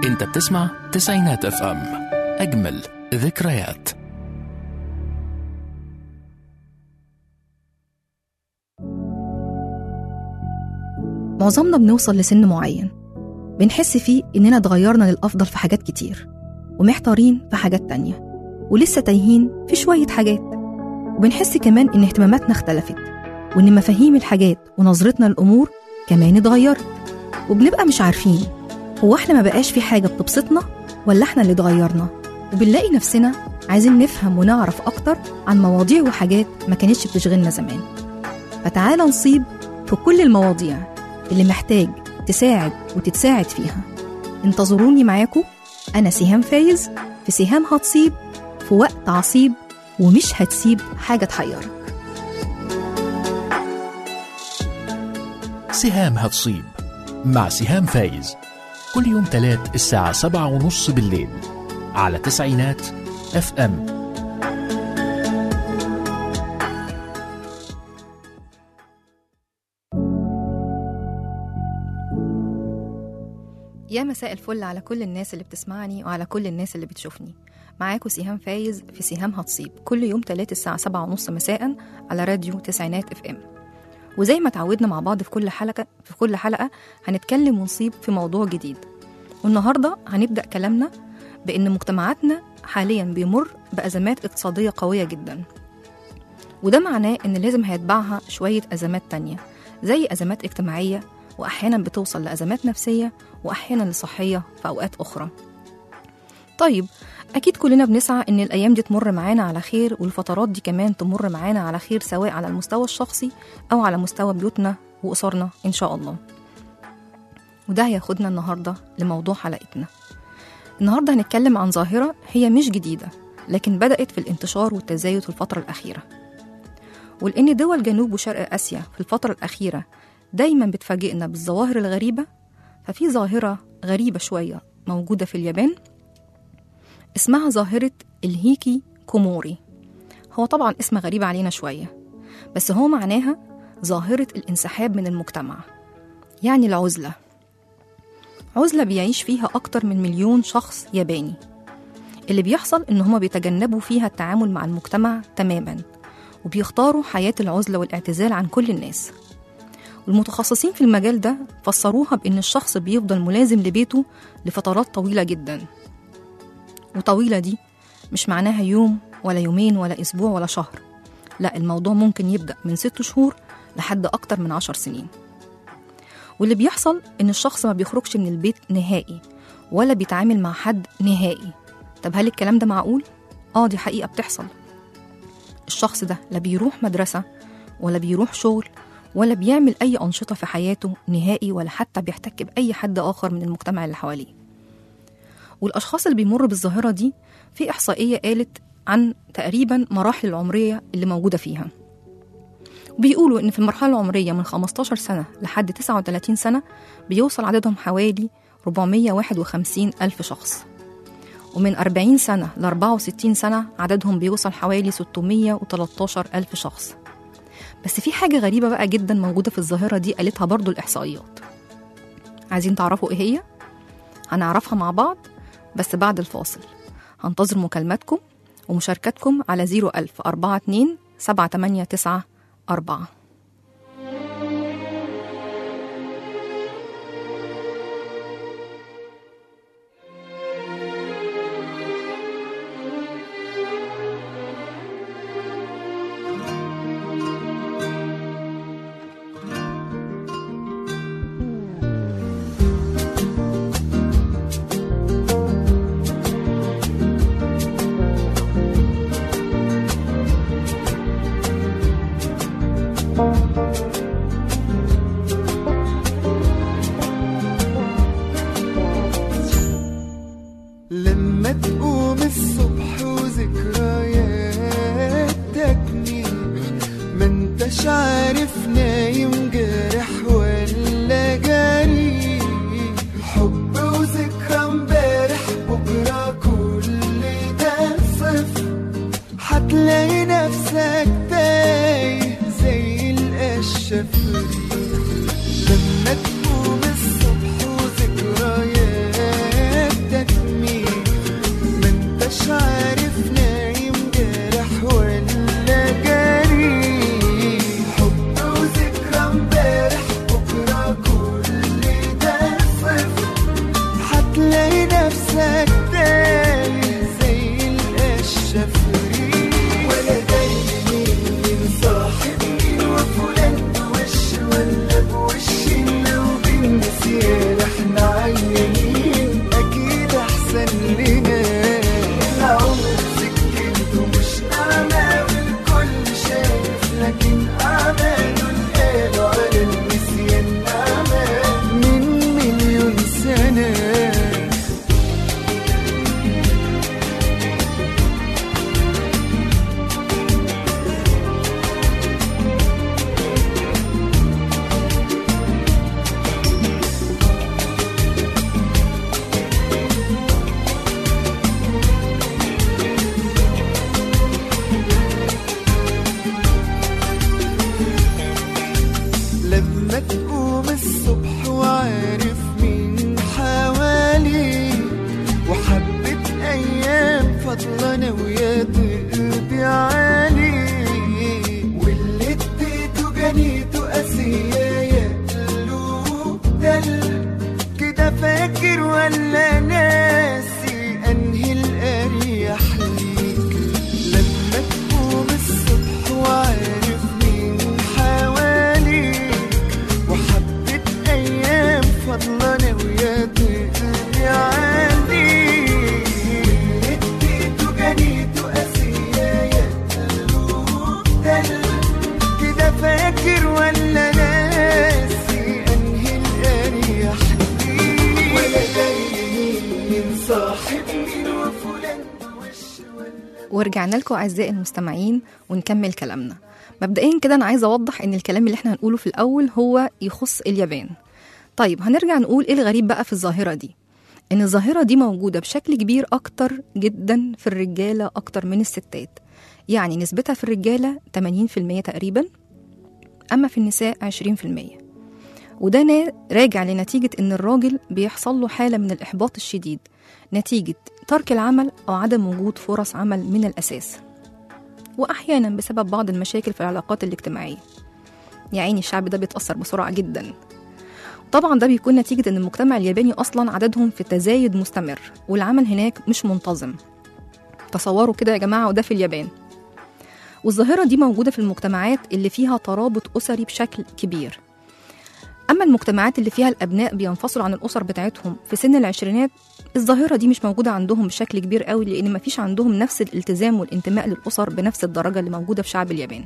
انت بتسمع تسعينات اف ام اجمل ذكريات معظمنا بنوصل لسن معين بنحس فيه إننا اتغيرنا للأفضل في حاجات كتير ومحتارين في حاجات تانية ولسه تايهين في شوية حاجات وبنحس كمان إن اهتماماتنا اختلفت وإن مفاهيم الحاجات ونظرتنا للأمور كمان اتغيرت وبنبقى مش عارفين هو احنا ما بقاش في حاجة بتبسطنا ولا احنا اللي اتغيرنا وبنلاقي نفسنا عايزين نفهم ونعرف أكتر عن مواضيع وحاجات ما كانتش بتشغلنا زمان فتعالى نصيب في كل المواضيع اللي محتاج تساعد وتتساعد فيها انتظروني معاكم أنا سهام فايز في سهام هتصيب في وقت عصيب ومش هتسيب حاجة تحيرك سهام هتصيب مع سهام فايز كل يوم تلات الساعة سبعة ونص بالليل على تسعينات اف ام يا مساء الفل على كل الناس اللي بتسمعني وعلى كل الناس اللي بتشوفني معاكم سهام فايز في سهام هتصيب كل يوم تلات الساعة سبعة ونص مساء على راديو تسعينات اف ام وزي ما تعودنا مع بعض في كل حلقة في كل حلقة هنتكلم ونصيب في موضوع جديد والنهاردة هنبدأ كلامنا بأن مجتمعاتنا حاليا بيمر بأزمات اقتصادية قوية جدا وده معناه أن لازم هيتبعها شوية أزمات تانية زي أزمات اجتماعية وأحيانا بتوصل لأزمات نفسية وأحيانا لصحية في أوقات أخرى طيب أكيد كلنا بنسعى إن الأيام دي تمر معانا على خير والفترات دي كمان تمر معانا على خير سواء على المستوى الشخصي أو على مستوى بيوتنا وأسرنا إن شاء الله وده هياخدنا النهاردة لموضوع حلقتنا النهاردة هنتكلم عن ظاهرة هي مش جديدة لكن بدأت في الانتشار والتزايد في الفترة الأخيرة ولأن دول جنوب وشرق آسيا في الفترة الأخيرة دايما بتفاجئنا بالظواهر الغريبة ففي ظاهرة غريبة شوية موجودة في اليابان اسمها ظاهرة الهيكي كوموري هو طبعا اسم غريب علينا شوية بس هو معناها ظاهرة الانسحاب من المجتمع يعني العزلة عزلة بيعيش فيها أكتر من مليون شخص ياباني اللي بيحصل إن هما بيتجنبوا فيها التعامل مع المجتمع تماما وبيختاروا حياة العزلة والاعتزال عن كل الناس والمتخصصين في المجال ده فسروها بإن الشخص بيفضل ملازم لبيته لفترات طويلة جدا وطويلة دي مش معناها يوم ولا يومين ولا أسبوع ولا شهر لا الموضوع ممكن يبدأ من ست شهور لحد أكتر من عشر سنين واللي بيحصل إن الشخص ما بيخرجش من البيت نهائي ولا بيتعامل مع حد نهائي طب هل الكلام ده معقول؟ آه دي حقيقة بتحصل الشخص ده لا بيروح مدرسة ولا بيروح شغل ولا بيعمل أي أنشطة في حياته نهائي ولا حتى بيحتك بأي حد آخر من المجتمع اللي حواليه والأشخاص اللي بيمروا بالظاهرة دي في إحصائية قالت عن تقريبا مراحل العمرية اللي موجودة فيها بيقولوا إن في المرحلة العمرية من 15 سنة لحد 39 سنة بيوصل عددهم حوالي 451 ألف شخص ومن 40 سنة ل 64 سنة عددهم بيوصل حوالي 613 ألف شخص بس في حاجة غريبة بقى جدا موجودة في الظاهرة دي قالتها برضو الإحصائيات عايزين تعرفوا إيه هي؟ هنعرفها مع بعض بس بعد الفاصل هنتظر مكالماتكم ومشاركتكم على 01000 42 789 4 لما تقوم الصبح وعارف مين حواليك وحبة أيام فاضلة ناوية تقضي عليك واللي اديته جنيته قاسية يا قلوب دل كده فاكر ولا ناسي أنهي الأريح ليك لما تقوم الصبح وعارف مين حواليك وحبة أيام فاضلة ناوية تقضي عليك واللي اديته جنيته قاسية يا قلوب دل كده فاكر ولا ناسي أنهي الأريح ليك ولا داري مين صاحب مين وفلان وش ولا ورجعنا لكم أعزائي المستمعين ونكمل كلامنا مبدئيا كده أنا عايزة أوضح إن الكلام اللي احنا هنقوله في الأول هو يخص اليابان طيب هنرجع نقول إيه الغريب بقى في الظاهرة دي إن الظاهرة دي موجودة بشكل كبير أكتر جدا في الرجالة أكتر من الستات يعني نسبتها في الرجالة 80% تقريبا أما في النساء 20% وده نا- راجع لنتيجة إن الراجل بيحصل له حالة من الإحباط الشديد نتيجة ترك العمل أو عدم وجود فرص عمل من الأساس وأحيانا بسبب بعض المشاكل في العلاقات الاجتماعية يا عيني الشعب ده بيتأثر بسرعة جدا طبعا ده بيكون نتيجة إن المجتمع الياباني أصلا عددهم في تزايد مستمر والعمل هناك مش منتظم تصوروا كده يا جماعة وده في اليابان والظاهرة دي موجودة في المجتمعات اللي فيها ترابط أسري بشكل كبير أما المجتمعات اللي فيها الأبناء بينفصلوا عن الأسر بتاعتهم في سن العشرينات الظاهرة دي مش موجودة عندهم بشكل كبير قوي لأن مفيش عندهم نفس الالتزام والانتماء للأسر بنفس الدرجة اللي موجودة في شعب اليابان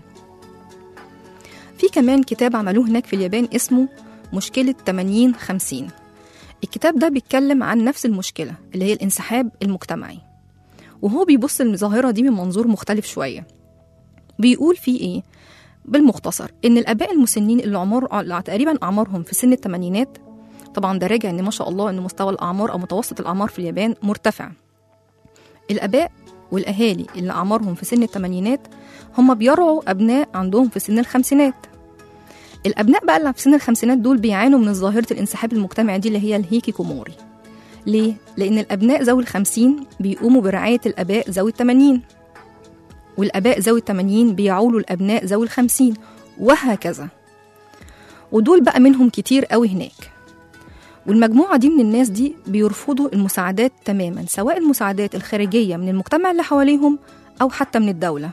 في كمان كتاب عملوه هناك في اليابان اسمه مشكلة 80 50 الكتاب ده بيتكلم عن نفس المشكلة اللي هي الانسحاب المجتمعي وهو بيبص للظاهرة دي من منظور مختلف شوية بيقول فيه إيه بالمختصر إن الآباء المسنين اللي عمر اللي تقريبا أعمارهم في سن الثمانينات طبعا ده راجع إن ما شاء الله إن مستوى الأعمار أو متوسط الأعمار في اليابان مرتفع الآباء والأهالي اللي أعمارهم في سن الثمانينات هم بيرعوا أبناء عندهم في سن الخمسينات الأبناء بقى اللي في سن الخمسينات دول بيعانوا من ظاهرة الانسحاب المجتمعي دي اللي هي الهيكي كوموري ليه؟ لأن الأبناء ذوي الخمسين بيقوموا برعاية الآباء ذوي التمانين والآباء ذوي التمانين بيعولوا الأبناء ذوي الخمسين وهكذا ودول بقى منهم كتير قوي هناك والمجموعة دي من الناس دي بيرفضوا المساعدات تماما سواء المساعدات الخارجية من المجتمع اللي حواليهم أو حتى من الدولة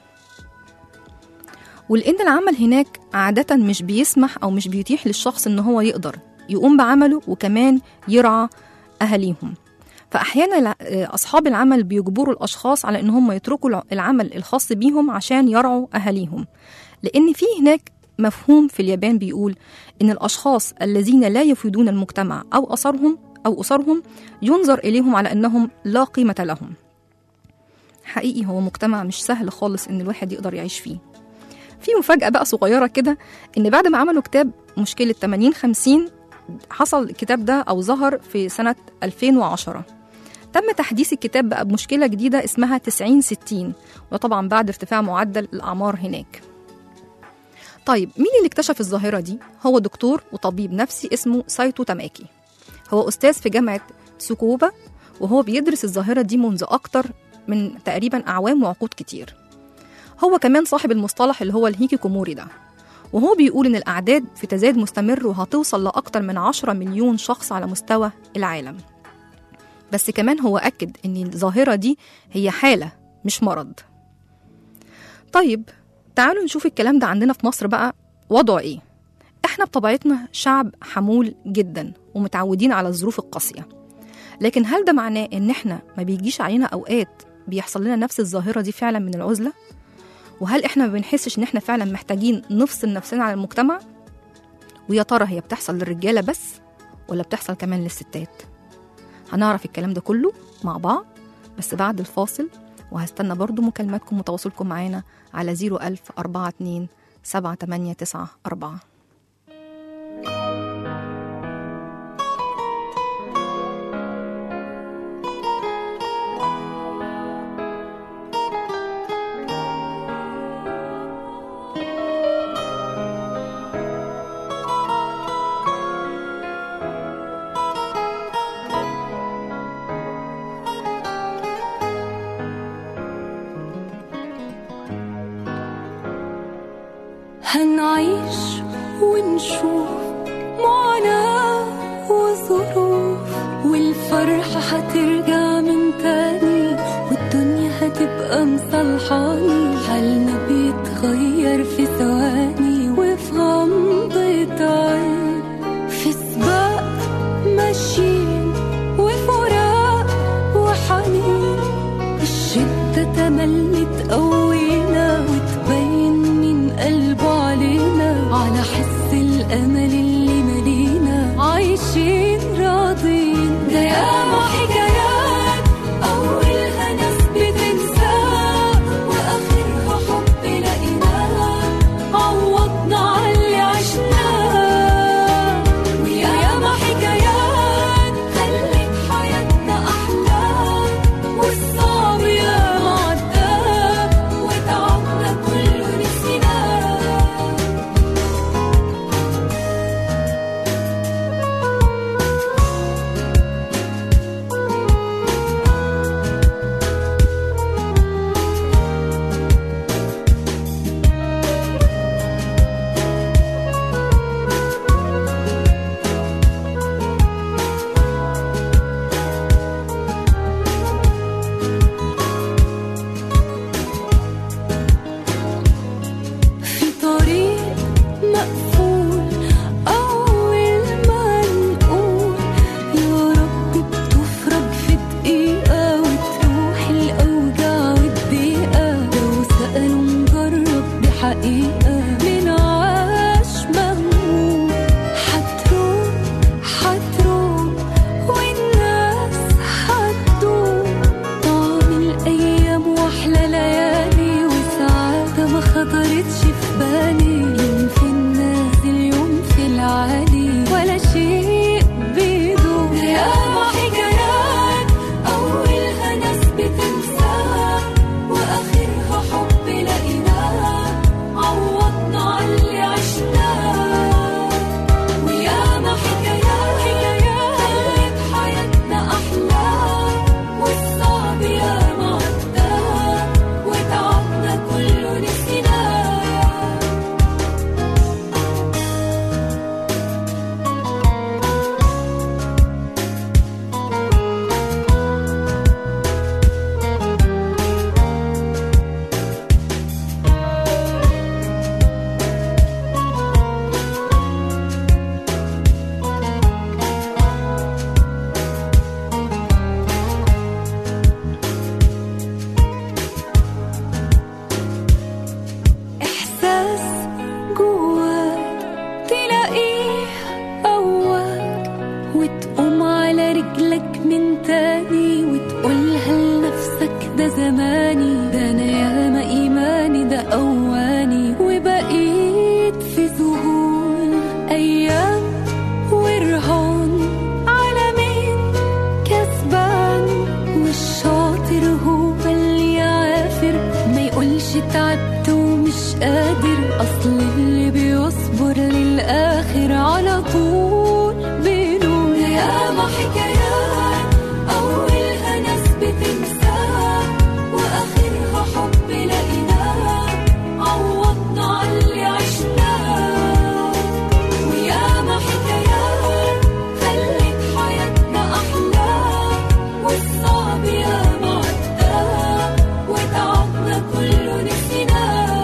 ولأن العمل هناك عادة مش بيسمح أو مش بيتيح للشخص إن هو يقدر يقوم بعمله وكمان يرعى أهاليهم فأحيانا الع- أصحاب العمل بيجبروا الأشخاص على إن هم يتركوا الع- العمل الخاص بيهم عشان يرعوا أهاليهم لأن في هناك مفهوم في اليابان بيقول إن الأشخاص الذين لا يفيدون المجتمع أو أسرهم أو أسرهم ينظر إليهم على أنهم لا قيمة لهم حقيقي هو مجتمع مش سهل خالص إن الواحد يقدر يعيش فيه في مفاجأة بقى صغيرة كده إن بعد ما عملوا كتاب مشكلة 80 50 حصل الكتاب ده أو ظهر في سنة 2010 تم تحديث الكتاب بقى بمشكلة جديدة اسمها 90 60 وطبعا بعد ارتفاع معدل الأعمار هناك طيب مين اللي اكتشف الظاهرة دي؟ هو دكتور وطبيب نفسي اسمه سايتو تاماكي هو أستاذ في جامعة تسوكوبا وهو بيدرس الظاهرة دي منذ أكتر من تقريبا أعوام وعقود كتير هو كمان صاحب المصطلح اللي هو الهيكي كوموري ده وهو بيقول إن الأعداد في تزايد مستمر وهتوصل لأكتر من 10 مليون شخص على مستوى العالم بس كمان هو أكد إن الظاهرة دي هي حالة مش مرض طيب تعالوا نشوف الكلام ده عندنا في مصر بقى وضعه إيه إحنا بطبيعتنا شعب حمول جدا ومتعودين على الظروف القاسية لكن هل ده معناه إن إحنا ما بيجيش علينا أوقات بيحصل لنا نفس الظاهرة دي فعلا من العزلة؟ وهل إحنا ما بنحسش إن إحنا فعلا محتاجين نفصل نفسنا عن المجتمع؟ ويا ترى هي بتحصل للرجالة بس ولا بتحصل كمان للستات؟ هنعرف الكلام ده كله مع بعض بس بعد الفاصل وهستنى برضو مكالماتكم وتواصلكم معانا على 01000 42 7894 هنعيش ونشوف معاناة وظروف والفرحة هترجع من تاني والدنيا هتبقى مصلحاني حالنا بيتغير في ثواني وفي غمضة عين في سباق ماشيين وفراق وحنين الشدة تملي تقوينا وتبين من قلبه علينا على حس الأمل اللي ملينا عايشين راضين ده ياما حكايات أولها ناس بتنساه وآخرها حب لقيناه عوضنا على اللي عشناه وياما حكايات خلت حياتنا أحلى والصعب ياما عداه وتعبنا كله نسيناه في طريق مقفول أول ما نقول يا رب بتفرج في دقيقة وتروح الأوجاع والضيقة لو سألوا نجرب بحقيقة من عاش مهموم هتروح هتروح والناس هتدوم طعم الأيام وأحلى ليالي وسعادة ما خطرتش في بالي يوم في النازل يوم في العالي ولا شيء بيدوم ياما حكايات أولها ناس بتنساها وآخرها حب لقيناه عوضنا على اللي عشناه وياما حكايات خلت حياتنا أحلى والصعب ياما عداه وتعبنا كله نسيناه إحساس جواك تلاقيه قواك وتقوم على رجلك من تاني وتقولها لنفسك ده زماني ده أنا ياما إيماني ده أواني وبقيت في ذهول أيام ورهان على مين كسبان والشاطر هو اللي يعافر ما يقولش تعبت ومش قادر اصل اللي بيصبر للاخر على طول بينول ياما حكايات اولها ناس بتنساها واخرها حب لقيناه عوضنا على اللي عشناه وياما حكايات خلت حياتنا أحلى والصعب ياما عداه وتعبنا كله نسيناه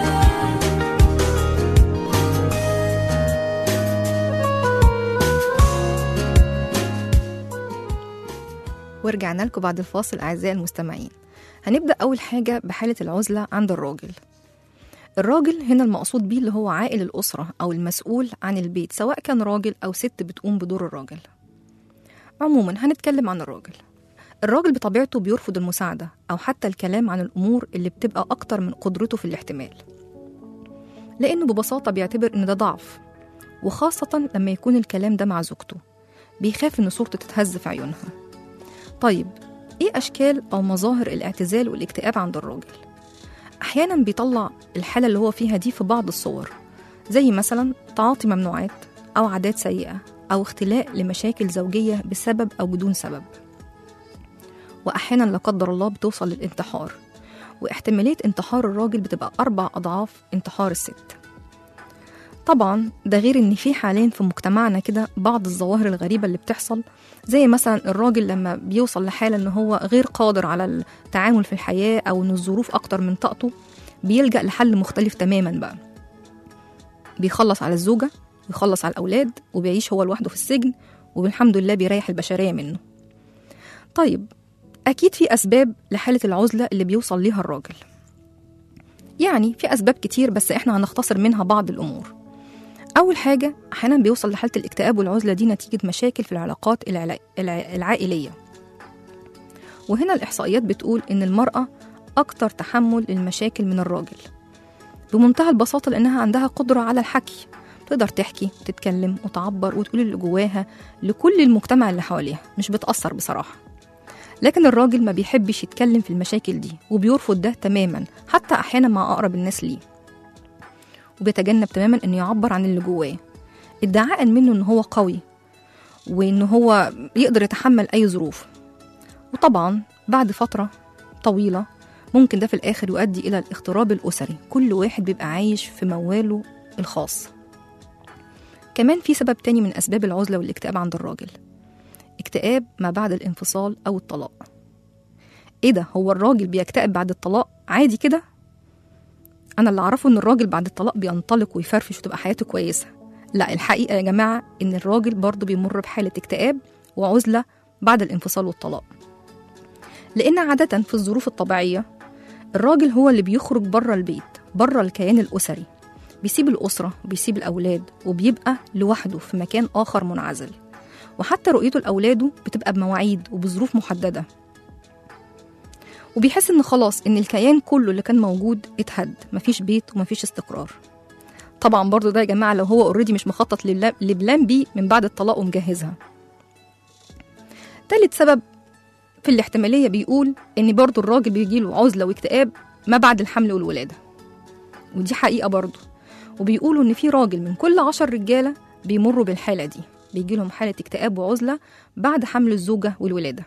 ورجعنا لكم بعد الفاصل أعزائي المستمعين هنبدأ أول حاجة بحالة العزلة عند الراجل الراجل هنا المقصود بيه اللي هو عائل الأسرة أو المسؤول عن البيت سواء كان راجل أو ست بتقوم بدور الراجل عموما هنتكلم عن الراجل الراجل بطبيعته بيرفض المساعدة أو حتى الكلام عن الأمور اللي بتبقى أكتر من قدرته في الاحتمال لأنه ببساطة بيعتبر إن ده ضعف وخاصة لما يكون الكلام ده مع زوجته بيخاف إن صورته تتهز في عيونها طيب إيه أشكال أو مظاهر الاعتزال والاكتئاب عند الراجل؟ أحيانا بيطلع الحالة اللي هو فيها دي في بعض الصور زي مثلا تعاطي ممنوعات أو عادات سيئة أو اختلاء لمشاكل زوجية بسبب أو بدون سبب وأحيانا لا قدر الله بتوصل للانتحار واحتمالية انتحار الراجل بتبقى أربع أضعاف انتحار الست طبعا ده غير ان في حاليا في مجتمعنا كده بعض الظواهر الغريبه اللي بتحصل زي مثلا الراجل لما بيوصل لحاله ان هو غير قادر على التعامل في الحياه او ان الظروف اكتر من طاقته بيلجا لحل مختلف تماما بقى بيخلص على الزوجه ويخلص على الاولاد وبيعيش هو لوحده في السجن والحمد لله بيريح البشريه منه طيب اكيد في اسباب لحاله العزله اللي بيوصل ليها الراجل يعني في اسباب كتير بس احنا هنختصر منها بعض الامور أول حاجة أحيانا بيوصل لحالة الاكتئاب والعزلة دي نتيجة مشاكل في العلاقات العلا- الع- العائلية وهنا الإحصائيات بتقول إن المرأة أكتر تحمل للمشاكل من الراجل بمنتهى البساطة لأنها عندها قدرة على الحكي تقدر تحكي وتتكلم وتعبر وتقول اللي جواها لكل المجتمع اللي حواليها مش بتأثر بصراحة لكن الراجل ما بيحبش يتكلم في المشاكل دي وبيرفض ده تماما حتى أحيانا مع أقرب الناس ليه وبيتجنب تماما انه يعبر عن اللي جواه ادعاء منه ان هو قوي وان هو يقدر يتحمل اي ظروف وطبعا بعد فتره طويله ممكن ده في الاخر يؤدي الى الاغتراب الاسري كل واحد بيبقى عايش في مواله الخاص كمان في سبب تاني من اسباب العزله والاكتئاب عند الراجل اكتئاب ما بعد الانفصال او الطلاق ايه ده هو الراجل بيكتئب بعد الطلاق عادي كده انا اللي اعرفه ان الراجل بعد الطلاق بينطلق ويفرفش وتبقى حياته كويسه لا الحقيقه يا جماعه ان الراجل برضه بيمر بحاله اكتئاب وعزله بعد الانفصال والطلاق لان عاده في الظروف الطبيعيه الراجل هو اللي بيخرج بره البيت بره الكيان الاسري بيسيب الاسره وبيسيب الاولاد وبيبقى لوحده في مكان اخر منعزل وحتى رؤيته لاولاده بتبقى بمواعيد وبظروف محدده وبيحس ان خلاص ان الكيان كله اللي كان موجود اتهد مفيش بيت ومفيش استقرار طبعا برضو ده يا جماعه لو هو اوريدي مش مخطط للا- لبلان بي من بعد الطلاق ومجهزها تالت سبب في الاحتماليه بيقول ان برضو الراجل بيجيله عزله واكتئاب ما بعد الحمل والولاده ودي حقيقه برضو وبيقولوا ان في راجل من كل عشر رجاله بيمروا بالحاله دي بيجيلهم حاله اكتئاب وعزله بعد حمل الزوجه والولاده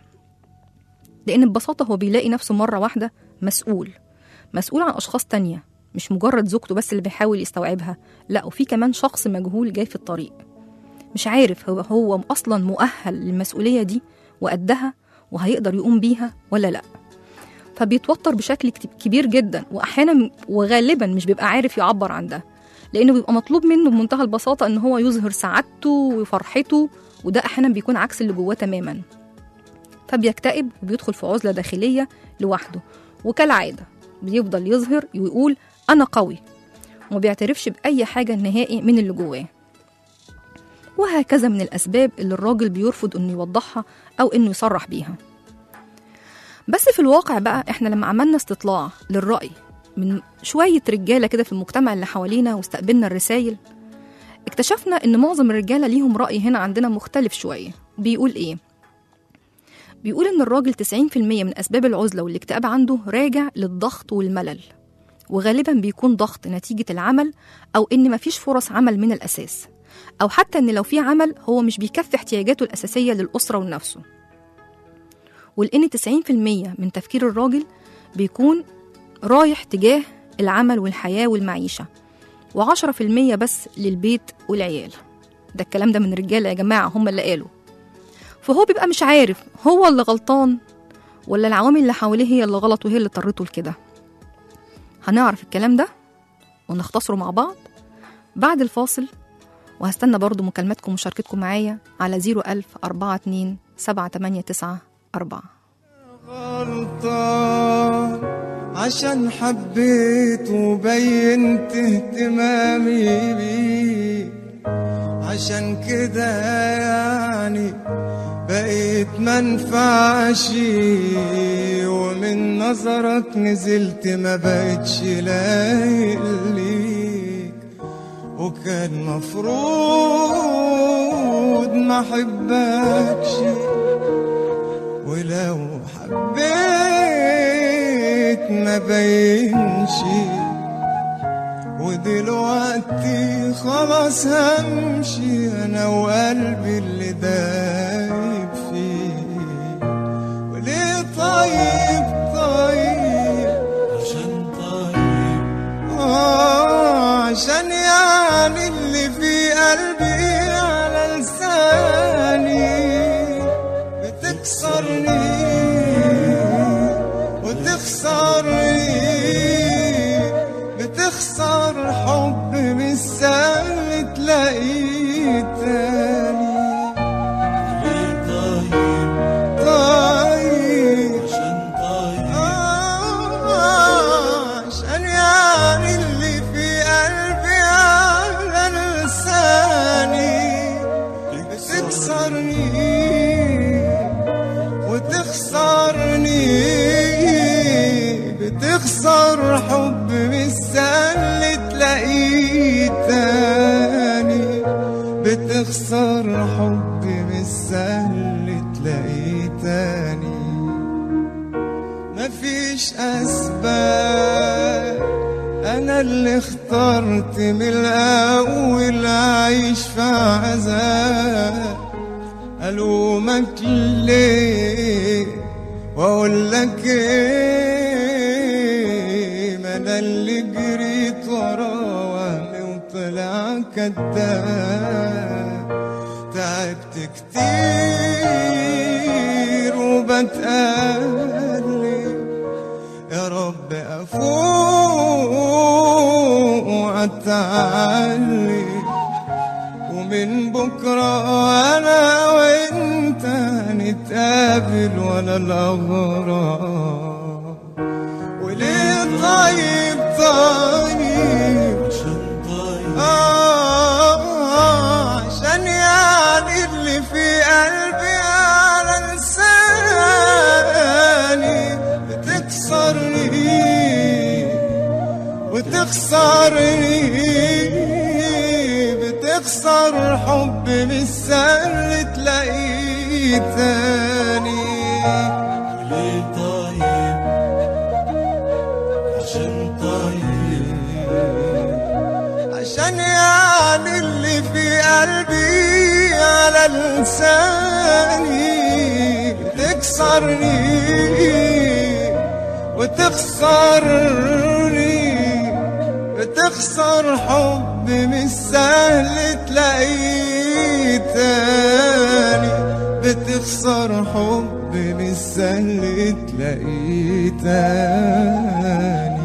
لأن ببساطة هو بيلاقي نفسه مرة واحدة مسؤول مسؤول عن أشخاص تانية مش مجرد زوجته بس اللي بيحاول يستوعبها لا وفي كمان شخص مجهول جاي في الطريق مش عارف هو هو أصلا مؤهل للمسؤولية دي وقدها وهيقدر يقوم بيها ولا لا فبيتوتر بشكل كت- كبير جدا وأحيانا وغالبا مش بيبقى عارف يعبر عن ده لأنه بيبقى مطلوب منه بمنتهى البساطة إن هو يظهر سعادته وفرحته وده أحيانا بيكون عكس اللي جواه تماما فبيكتئب وبيدخل في عزلة داخلية لوحده وكالعادة بيفضل يظهر ويقول أنا قوي وما بيعترفش بأي حاجة نهائي من اللي جواه وهكذا من الأسباب اللي الراجل بيرفض إنه يوضحها أو إنه يصرح بيها بس في الواقع بقى إحنا لما عملنا استطلاع للرأي من شوية رجالة كده في المجتمع اللي حوالينا واستقبلنا الرسايل اكتشفنا إن معظم الرجالة ليهم رأي هنا عندنا مختلف شوية بيقول إيه بيقول إن الراجل 90% من أسباب العزلة والاكتئاب عنده راجع للضغط والملل وغالبا بيكون ضغط نتيجة العمل أو إن مفيش فرص عمل من الأساس أو حتى إن لو في عمل هو مش بيكفي احتياجاته الأساسية للأسرة ولنفسه ولأن 90% من تفكير الراجل بيكون رايح تجاه العمل والحياة والمعيشة و10% بس للبيت والعيال ده الكلام ده من رجالة يا جماعة هم اللي قالوا فهو بيبقى مش عارف هو اللي غلطان ولا العوامل اللي حواليه هي اللي غلط وهي اللي اضطرته لكده هنعرف الكلام ده ونختصره مع بعض بعد الفاصل وهستنى برضو مكالماتكم ومشاركتكم معايا على 01000 42 789 4 غلطان عشان حبيت وبينت اهتمامي بيه عشان كده يعني بقيت منفعش ومن نظرك نزلت ما بقتش لايق ليك وكان مفروض ما احبكش ولو حبيت ما بينش ودلوقتي خلاص همشي انا وقلبي اللي دايب فيه وليه طيب طيب عشان طيب آه عشان يعني اللي بتخسرني وتخسرني بتخسر حب مش سهل تلاقيه تاني بتخسر حب مش سهل تلاقيه تاني مفيش أسباب أنا اللي اخترت من الأول أعيش في عذاب ألومك ليه وأقول لك إيه ما أنا اللي جريت وراه وهمي وطلع كداب تعبت كتير وبتقلب يا رب أفوق وأتعلم ومن بكرة أنا وأنت نتقابل ولا الأغراب وليه طيب طيب آه عشان يعني اللي في قلبي على لساني بتكسرني وتخسرني بتخسر حب مش سهل تلاقيه تاني ليه طيب عشان طيب عشان يعني اللي في قلبي على لساني تكسرني وتخسرني بتخسر حب مش سهل تلاقيه تاني بتخسر حب مش سهل تلاقيه تاني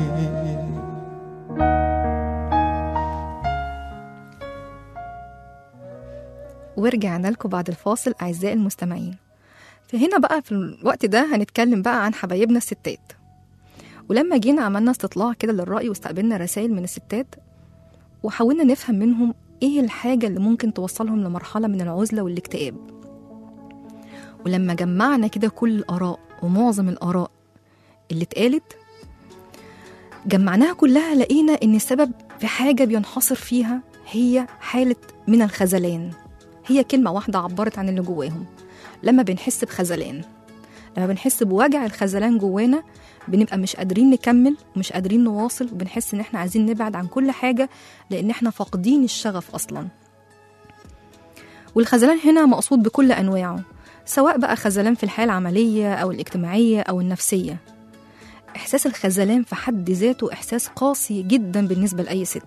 ورجعنا لكم بعد الفاصل أعزائي المستمعين فهنا بقى في الوقت ده هنتكلم بقى عن حبايبنا الستات ولما جينا عملنا استطلاع كده للرأي واستقبلنا رسائل من الستات وحاولنا نفهم منهم ايه الحاجة اللي ممكن توصلهم لمرحلة من العزلة والاكتئاب ولما جمعنا كده كل الآراء ومعظم الآراء اللي اتقالت جمعناها كلها لقينا ان السبب في حاجة بينحصر فيها هي حالة من الخذلان هي كلمة واحدة عبرت عن اللي جواهم لما بنحس بخذلان لما بنحس بوجع الخذلان جوانا بنبقى مش قادرين نكمل ومش قادرين نواصل وبنحس ان احنا عايزين نبعد عن كل حاجة لان احنا فاقدين الشغف اصلا والخذلان هنا مقصود بكل انواعه سواء بقى خذلان في الحياة العملية او الاجتماعية او النفسية احساس الخذلان في حد ذاته احساس قاسي جدا بالنسبة لاي ست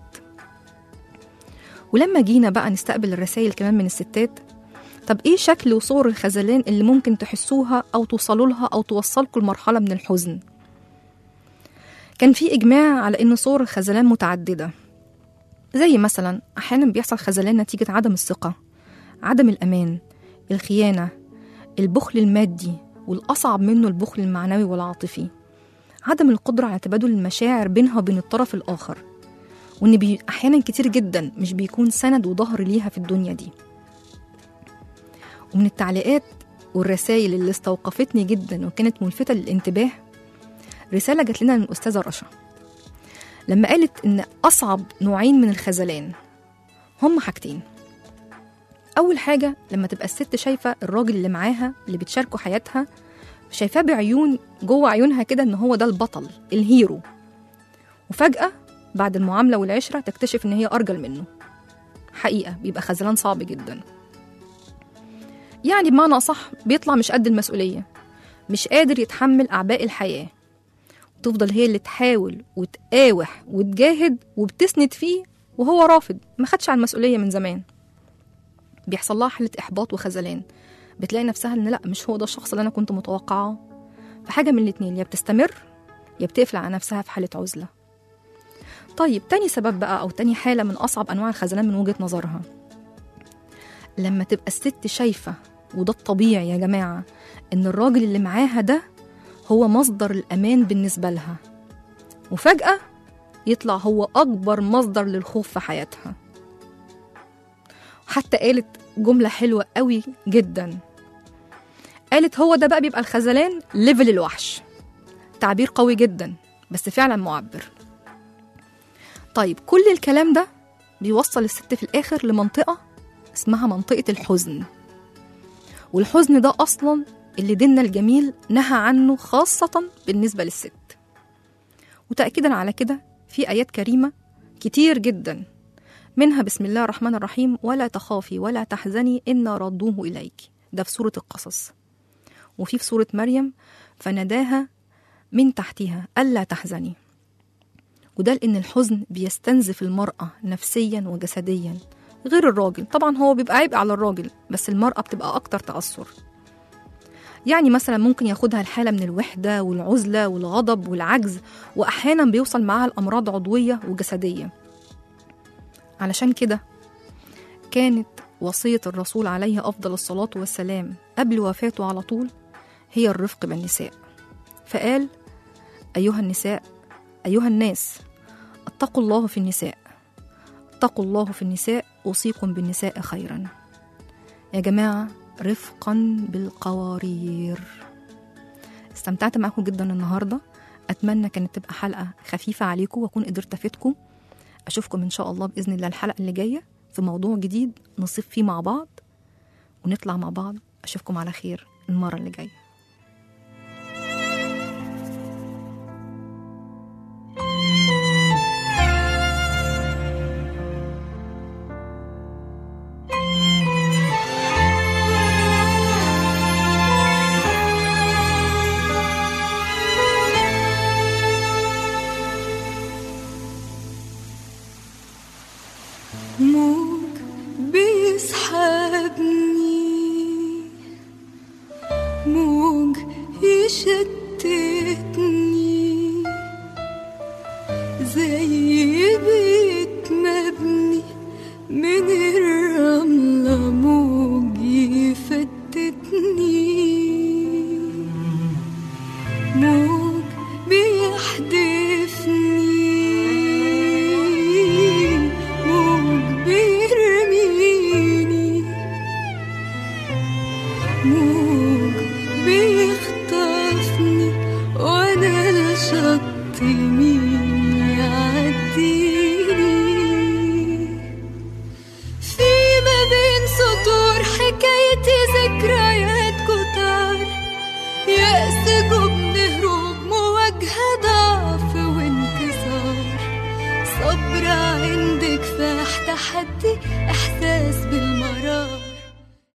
ولما جينا بقى نستقبل الرسائل كمان من الستات طب ايه شكل وصور الخذلان اللي ممكن تحسوها او توصلوا لها او توصلكم لمرحله من الحزن كان في اجماع على ان صور الخذلان متعدده زي مثلا احيانا بيحصل خذلان نتيجه عدم الثقه عدم الامان الخيانه البخل المادي والاصعب منه البخل المعنوي والعاطفي عدم القدره على تبادل المشاعر بينها وبين الطرف الاخر وان بي احيانا كتير جدا مش بيكون سند وظهر ليها في الدنيا دي ومن التعليقات والرسائل اللي استوقفتني جدا وكانت ملفتة للانتباه رسالة جات لنا من الأستاذة رشا لما قالت إن أصعب نوعين من الخذلان هم حاجتين أول حاجة لما تبقى الست شايفة الراجل اللي معاها اللي بتشاركه حياتها شايفاه بعيون جوه عيونها كده إن هو ده البطل الهيرو وفجأة بعد المعاملة والعشرة تكتشف إن هي أرجل منه حقيقة بيبقى خذلان صعب جدا يعني بمعنى أصح بيطلع مش قد المسؤولية مش قادر يتحمل أعباء الحياة وتفضل هي اللي تحاول وتقاوح وتجاهد وبتسند فيه وهو رافض ما خدش على المسؤولية من زمان بيحصل لها حالة إحباط وخذلان بتلاقي نفسها إن لأ مش هو ده الشخص اللي أنا كنت متوقعاه فحاجة من الاتنين يا بتستمر يا بتقفل على نفسها في حالة عزلة طيب تاني سبب بقى أو تاني حالة من أصعب أنواع الخذلان من وجهة نظرها لما تبقى الست شايفة وده الطبيعي يا جماعة إن الراجل اللي معاها ده هو مصدر الأمان بالنسبة لها وفجأة يطلع هو أكبر مصدر للخوف في حياتها حتى قالت جملة حلوة قوي جدا قالت هو ده بقى بيبقى الخذلان ليفل الوحش تعبير قوي جدا بس فعلا معبر طيب كل الكلام ده بيوصل الست في الآخر لمنطقة اسمها منطقة الحزن والحزن ده أصلا اللي ديننا الجميل نهى عنه خاصة بالنسبة للست وتأكيدا على كده في آيات كريمة كتير جدا منها بسم الله الرحمن الرحيم ولا تخافي ولا تحزني إنا ردوه إليك ده في سورة القصص وفي في سورة مريم فناداها من تحتها ألا تحزني وده لأن الحزن بيستنزف المرأة نفسيا وجسديا غير الراجل طبعا هو بيبقى عبء على الراجل بس المرأة بتبقى أكتر تأثر يعني مثلا ممكن ياخدها الحالة من الوحدة والعزلة والغضب والعجز وأحيانا بيوصل معاها الأمراض عضوية وجسدية علشان كده كانت وصية الرسول عليه أفضل الصلاة والسلام قبل وفاته على طول هي الرفق بالنساء فقال أيها النساء أيها الناس اتقوا الله في النساء اتقوا الله في النساء أوصيكم بالنساء خيرا يا جماعة رفقا بالقوارير استمتعت معاكم جدا النهاردة أتمنى كانت تبقى حلقة خفيفة عليكم وأكون قدرت أفيدكم أشوفكم إن شاء الله بإذن الله الحلقة اللي جاية في موضوع جديد نصيف فيه مع بعض ونطلع مع بعض أشوفكم على خير المرة اللي جاية موج بيسحبني موج يشتتني زي بيت مبني من الرملة موج يفتتني موج بيحدفني موج بيرميني موج بيخطفني وانا الشط مين